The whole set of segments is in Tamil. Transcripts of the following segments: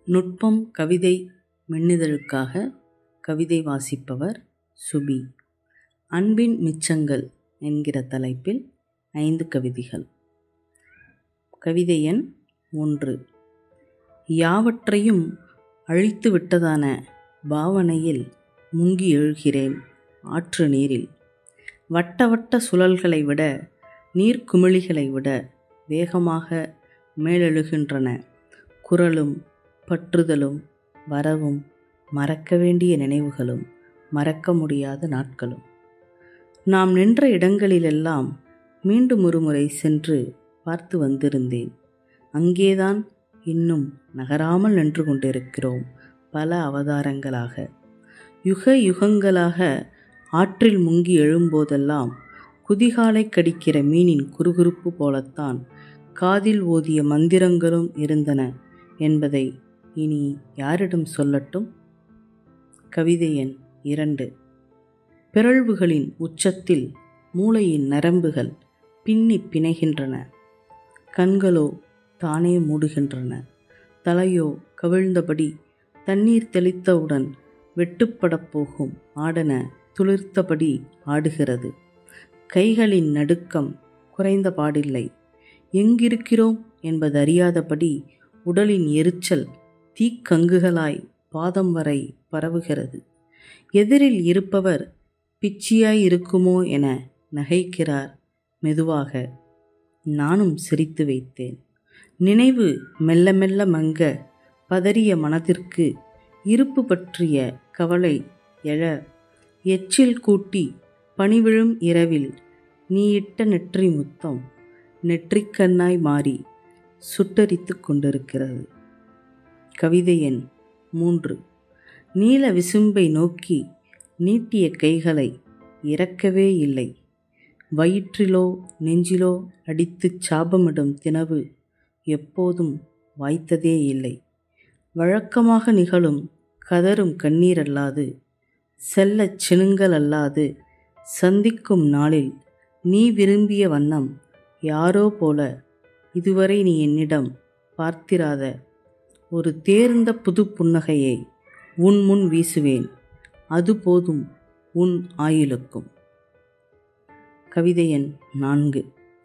நுட்பம் கவிதை மின்னிதழுக்காக கவிதை வாசிப்பவர் சுபி அன்பின் மிச்சங்கள் என்கிற தலைப்பில் ஐந்து கவிதைகள் கவிதை எண் ஒன்று யாவற்றையும் அழித்து விட்டதான பாவனையில் முங்கி எழுகிறேன் ஆற்று நீரில் வட்ட வட்ட சுழல்களை விட நீர்க்குமிழிகளை விட வேகமாக மேலெழுகின்றன குரலும் பற்றுதலும் வரவும் மறக்க வேண்டிய நினைவுகளும் மறக்க முடியாத நாட்களும் நாம் நின்ற இடங்களிலெல்லாம் மீண்டும் ஒருமுறை சென்று பார்த்து வந்திருந்தேன் அங்கேதான் இன்னும் நகராமல் நின்று கொண்டிருக்கிறோம் பல அவதாரங்களாக யுக யுகங்களாக ஆற்றில் முங்கி எழும்போதெல்லாம் குதிகாலை கடிக்கிற மீனின் குறுகுறுப்பு போலத்தான் காதில் ஓதிய மந்திரங்களும் இருந்தன என்பதை இனி யாரிடம் சொல்லட்டும் கவிதை எண் இரண்டு பிறழ்வுகளின் உச்சத்தில் மூளையின் நரம்புகள் பின்னி பிணைகின்றன கண்களோ தானே மூடுகின்றன தலையோ கவிழ்ந்தபடி தண்ணீர் தெளித்தவுடன் வெட்டுப்படப் போகும் ஆடன துளிர்த்தபடி ஆடுகிறது கைகளின் நடுக்கம் குறைந்த பாடில்லை எங்கிருக்கிறோம் என்பது அறியாதபடி உடலின் எரிச்சல் தீக்கங்குகளாய் பாதம் வரை பரவுகிறது எதிரில் இருப்பவர் பிச்சியாய் இருக்குமோ என நகைக்கிறார் மெதுவாக நானும் சிரித்து வைத்தேன் நினைவு மெல்ல மெல்ல மங்க பதறிய மனதிற்கு இருப்பு பற்றிய கவலை எழ எச்சில் கூட்டி பணிவிழும் இரவில் நீ இட்ட நெற்றி முத்தம் நெற்றிக்கண்ணாய் மாறி சுட்டரித்து கொண்டிருக்கிறது கவிதை எண் மூன்று நீல விசும்பை நோக்கி நீட்டிய கைகளை இறக்கவே இல்லை வயிற்றிலோ நெஞ்சிலோ அடித்துச் சாபமிடும் தினவு எப்போதும் வாய்த்ததே இல்லை வழக்கமாக நிகழும் கதரும் கண்ணீர் அல்லாது செல்லச் சினுங்கள் அல்லாது சந்திக்கும் நாளில் நீ விரும்பிய வண்ணம் யாரோ போல இதுவரை நீ என்னிடம் பார்த்திராத ஒரு தேர்ந்த புது புன்னகையை உன் முன் வீசுவேன் அது போதும் உன் ஆயுளுக்கும் கவிதை எண் நான்கு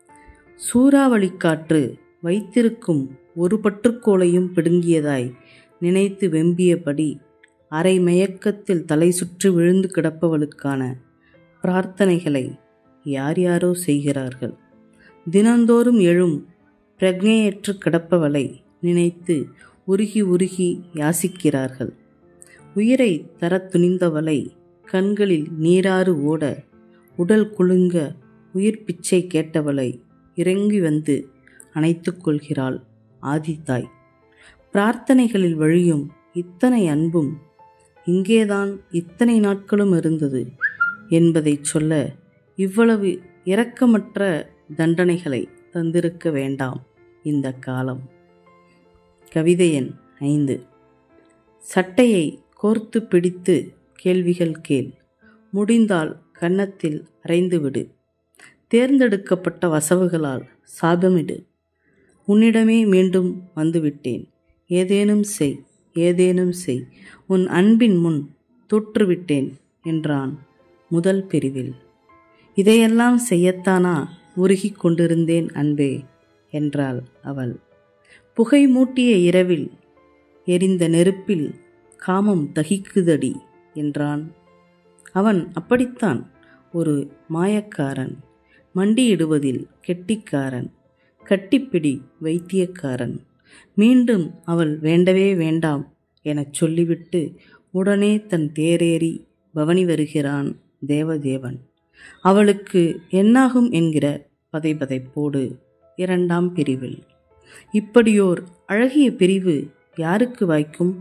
சூறாவளிக்காற்று வைத்திருக்கும் ஒரு பற்றுக்கோளையும் பிடுங்கியதாய் நினைத்து வெம்பியபடி அரை மயக்கத்தில் தலை சுற்றி விழுந்து கிடப்பவளுக்கான பிரார்த்தனைகளை யார் யாரோ செய்கிறார்கள் தினந்தோறும் எழும் பிரக்ஞையற்று கிடப்பவளை நினைத்து உருகி உருகி யாசிக்கிறார்கள் உயிரை தரத் துணிந்தவளை கண்களில் நீராறு ஓட உடல் குலுங்க உயிர் பிச்சை கேட்டவளை இறங்கி வந்து அணைத்து கொள்கிறாள் ஆதித்தாய் பிரார்த்தனைகளில் வழியும் இத்தனை அன்பும் இங்கேதான் இத்தனை நாட்களும் இருந்தது என்பதை சொல்ல இவ்வளவு இரக்கமற்ற தண்டனைகளை தந்திருக்க வேண்டாம் இந்த காலம் கவிதை எண் ஐந்து சட்டையை கோர்த்து பிடித்து கேள்விகள் கேள் முடிந்தால் கன்னத்தில் அரைந்துவிடு தேர்ந்தெடுக்கப்பட்ட வசவுகளால் சாபமிடு உன்னிடமே மீண்டும் வந்துவிட்டேன் ஏதேனும் செய் ஏதேனும் செய் உன் அன்பின் முன் தோற்றுவிட்டேன் என்றான் முதல் பிரிவில் இதையெல்லாம் செய்யத்தானா உருகிக் கொண்டிருந்தேன் அன்பே என்றாள் அவள் புகை மூட்டிய இரவில் எரிந்த நெருப்பில் காமம் தகிக்குதடி என்றான் அவன் அப்படித்தான் ஒரு மாயக்காரன் மண்டியிடுவதில் கெட்டிக்காரன் கட்டிப்பிடி வைத்தியக்காரன் மீண்டும் அவள் வேண்டவே வேண்டாம் எனச் சொல்லிவிட்டு உடனே தன் தேரேறி பவனி வருகிறான் தேவதேவன் அவளுக்கு என்னாகும் என்கிற பதைபதைப்போடு இரண்டாம் பிரிவில் இப்படியோர் அழகிய பிரிவு யாருக்கு வாய்க்கும்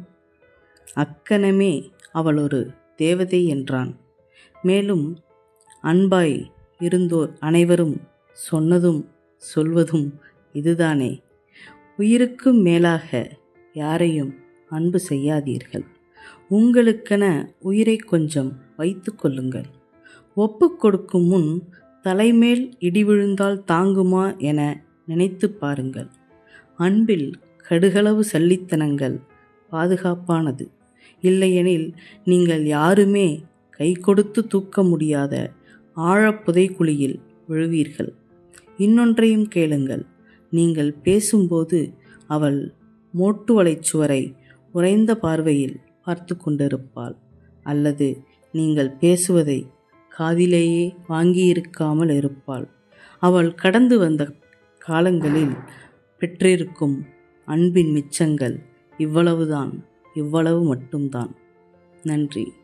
அக்கணமே அவள் ஒரு தேவதை என்றான் மேலும் அன்பாய் இருந்தோர் அனைவரும் சொன்னதும் சொல்வதும் இதுதானே உயிருக்கும் மேலாக யாரையும் அன்பு செய்யாதீர்கள் உங்களுக்கென உயிரை கொஞ்சம் வைத்து கொள்ளுங்கள் ஒப்பு கொடுக்கும் முன் தலைமேல் இடி விழுந்தால் தாங்குமா என நினைத்து பாருங்கள் அன்பில் கடுகளவு சல்லித்தனங்கள் பாதுகாப்பானது இல்லையெனில் நீங்கள் யாருமே கை கொடுத்து தூக்க முடியாத ஆழப் புதைக்குழியில் விழுவீர்கள் இன்னொன்றையும் கேளுங்கள் நீங்கள் பேசும்போது அவள் மோட்டு வலைச்சுவரை உறைந்த பார்வையில் பார்த்து கொண்டிருப்பாள் அல்லது நீங்கள் பேசுவதை காதிலேயே வாங்கியிருக்காமல் இருப்பாள் அவள் கடந்து வந்த காலங்களில் பெற்றிருக்கும் அன்பின் மிச்சங்கள் இவ்வளவுதான் இவ்வளவு மட்டும்தான் நன்றி